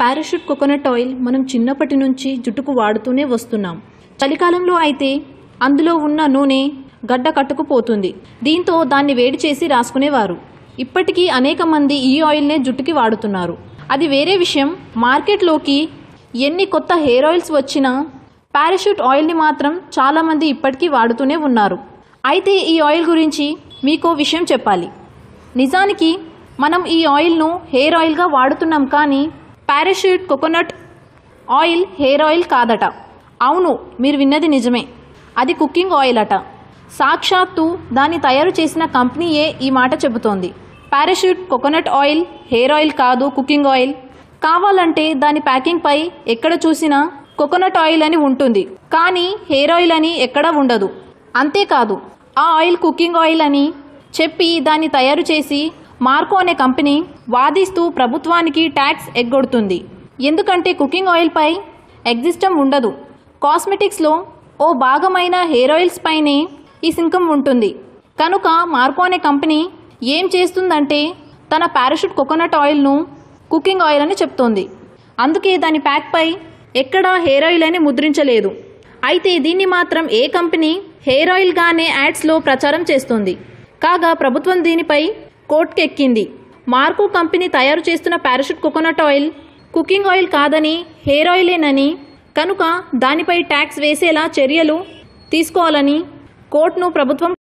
parachute coconut oil మనం చిన్నప్పటి నుంచి జుట్టుకు వాడుతూనే వస్తున్నాం చలికాలంలో అయితే అందులో ఉన్న నూనె గడ్డ కట్టుకుపోతుంది దీంతో దాన్ని వేడి చేసి రాసుకునేవారు ఇప్పటికీ అనేక మంది ఈ ఆయిల్నే జుట్టుకి వాడుతున్నారు అది వేరే విషయం మార్కెట్లోకి ఎన్ని కొత్త హెయిర్ ఆయిల్స్ వచ్చినా పారాషూట్ ఆయిల్ని మాత్రం చాలామంది ఇప్పటికీ వాడుతూనే ఉన్నారు అయితే ఈ ఆయిల్ గురించి మీకో విషయం చెప్పాలి నిజానికి మనం ఈ ఆయిల్ను హెయిర్ ఆయిల్గా వాడుతున్నాం కానీ Parachute coconut oil hair oil కాదట అవును మీరు విన్నది నిజమే అది కుకింగ్ ఆయిల్ అట సాక్షాత్తు దాన్ని తయారు చేసిన కంపెనీయే ఈ మాట చెబుతోంది Parachute coconut oil hair oil కాదు కుకింగ్ ఆయిల్ కావాలంటే దాని ప్యాకింగ్ పై ఎక్కడ చూసినా కోకోనట్ ఆయిల్ అని ఉంటుంది కానీ హెయిర్ ఆయిల్ అని ఎక్కడా ఉండదు అంతేకాదు ఆ ఆయిల్ కుకింగ్ ఆయిల్ అని చెప్పి దాన్ని తయారు చేసి మార్కో అనే కంపెనీ వాదిస్తూ ప్రభుత్వానికి ట్యాక్స్ ఎగ్గొడుతుంది ఎందుకంటే కుకింగ్ ఆయిల్పై ఎగ్జిస్టం ఉండదు కాస్మెటిక్స్లో ఓ భాగమైన హెయిర్ ఆయిల్స్ పైనే ఈ సుంకం ఉంటుంది కనుక మార్కో అనే కంపెనీ ఏం చేస్తుందంటే తన పారాషూట్ కోకోనట్ ఆయిల్ను కుకింగ్ ఆయిల్ అని చెప్తోంది అందుకే దాని ప్యాక్పై ఎక్కడా హెయిర్ ఆయిల్ అని ముద్రించలేదు అయితే దీన్ని మాత్రం ఏ కంపెనీ హెయిర్ ఆయిల్గానే యాడ్స్లో ప్రచారం చేస్తుంది కాగా ప్రభుత్వం దీనిపై కోర్టుకెక్కింది మార్కో కంపెనీ తయారు చేస్తున్న Parachute coconut oil cooking oil కాదని హెయిర్ ఆయిలేనని కనుక దానిపై ట్యాక్స్ వేసేలా చర్యలు తీసుకోవాలని కోర్టును ప్రభుత్వం